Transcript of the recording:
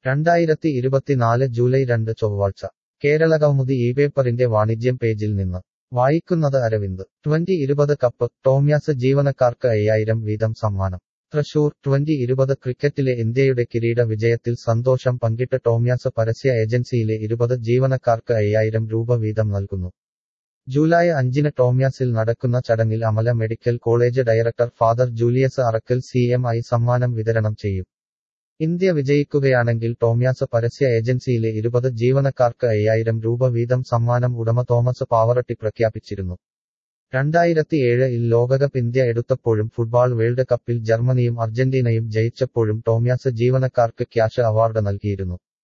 രണ്ടായിരത്തി ഇരുപത്തിനാല് ജൂലൈ രണ്ട് ചൊവ്വാഴ്ച കേരളകൗമുദി ഈ പേപ്പറിന്റെ വാണിജ്യം പേജിൽ നിന്ന് വായിക്കുന്നത് അരവിന്ദ് ട്വന്റി ഇരുപത് കപ്പ് ടോമ്യാസ് ജീവനക്കാർക്ക് അയ്യായിരം വീതം സമ്മാനം തൃശൂർ ട്വന്റി ഇരുപത് ക്രിക്കറ്റിലെ ഇന്ത്യയുടെ കിരീട വിജയത്തിൽ സന്തോഷം പങ്കിട്ട് ടോമ്യാസ് പരസ്യ ഏജൻസിയിലെ ഇരുപത് ജീവനക്കാർക്ക് അയ്യായിരം രൂപ വീതം നൽകുന്നു ജൂലൈ അഞ്ചിന് ടോമ്യാസിൽ നടക്കുന്ന ചടങ്ങിൽ Amala medical college director father Julius Arackal C M I സമ്മാനം വിതരണം ചെയ്യും ഇന്ത്യ വിജയിക്കുകയാണെങ്കിൽ ടോമ്യാസ് പരസ്യ ഏജൻസിയിലെ ഇരുപത് ജീവനക്കാർക്ക് അയ്യായിരം രൂപ വീതം സമ്മാനം ഉടമ തോമസ് പാവറട്ടി പ്രഖ്യാപിച്ചിരുന്നു രണ്ടായിരത്തിയേഴ് ഇൽ ലോകകപ്പ് ഇന്ത്യ എടുത്തപ്പോഴും ഫുട്ബോൾ വേൾഡ് കപ്പിൽ ജർമ്മനിയും അർജന്റീനയും ജയിച്ചപ്പോഴും ടോമ്യാസ് ജീവനക്കാർക്ക് ക്യാഷ് അവാർഡ് നൽകിയിരുന്നു